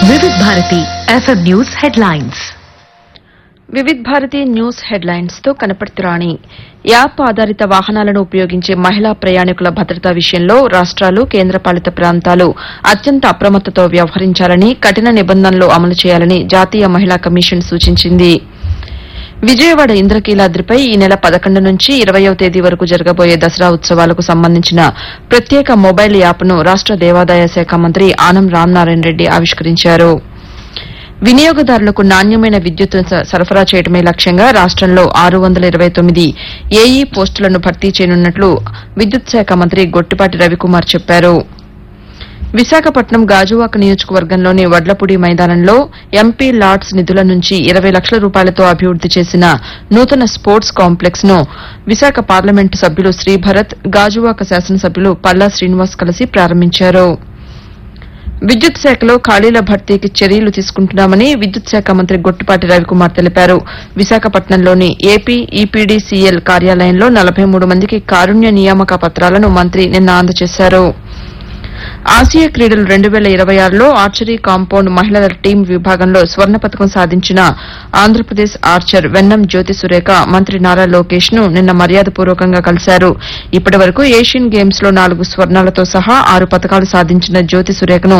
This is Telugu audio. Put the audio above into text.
వివిధ Bharati FM news headlines Vividh Bharati news headlines తో కనపర్తి రాణి యాప్ ఆధారిత వాహనాలను ఉపయోగించే మహిళా ప్రయాణికుల భద్రత విషయంలో రాష్ట్రాలు కేంద్రపాలిత ప్రాంతాలు అత్యంత అప్రమత్తతో వ్యవహరించాలని కఠిన నిబంధనలు అమలు చేయాలని జాతీయ మహిళా కమిషన్ సూచించింది విజయవాడ ఇంద్రకీలాద్రిపై ఈ నెల పదకొండు నుంచి ఇరవయవ తేదీ వరకు జరగబోయే దసరా ఉత్సవాలకు సంబంధించిన ప్రత్యేక మొబైల్ యాప్ను రాష్ట దేవాదాయ శాఖ మంత్రి ఆనం రామనారాయణ రెడ్డి ఆవిష్కరించారు వినియోగదారులకు నాణ్యమైన విద్యుత్ సరఫరా చేయడమే లక్ష్యంగా రాష్టంలో ఆరు వందల ఇరవై తొమ్మిది ఏఈ పోస్టులను భర్తీ చేయనున్నట్లు విద్యుత్ శాఖ మంత్రి గొట్టిపాటి రవికుమార్ చెప్పారు విశాఖపట్నం గాజువాక నియోజకవర్గంలోని వడ్లపూడి మైదానంలో ఎంపీ లాట్స్ నిధుల నుంచి ఇరవై లక్షల రూపాయలతో అభివృద్ది చేసిన నూతన స్పోర్ట్స్ కాంప్లెక్స్ ను విశాఖ పార్లమెంటు సభ్యులు శ్రీభరత్ గాజువాక శాసనసభ్యులు పల్లా శ్రీనివాస్ కలిసి ప్రారంభించారు విద్యుత్ శాఖలో ఖాళీల భర్తీకి చర్యలు తీసుకుంటున్నామని విద్యుత్ శాఖ మంత్రి గొట్టిపాటి రవికుమార్ తెలిపారు విశాఖపట్నంలోని ఏపీ ఈపీడీసీఎల్ కార్యాలయంలో నలభై మూడు మందికి కారుణ్య నియామక పత్రాలను మంత్రి నిన్న అందజేశారు ఆసియా క్రీడలు రెండు వేల ఇరవై ఆరులో ఆర్చరీ కాంపౌండ్ మహిళల టీం విభాగంలో స్వర్ణ పతకం సాధించిన ఆంధ్రప్రదేశ్ ఆర్చర్ వెన్నం జ్యోతి సురేఖ మంత్రి నారా లోకేష్ ను నిన్న మర్యాదపూర్వకంగా కలిశారు ఇప్పటి వరకు ఏషియన్ గేమ్స్ లో నాలుగు స్వర్ణాలతో సహా ఆరు పతకాలు సాధించిన జ్యోతి సురేఖను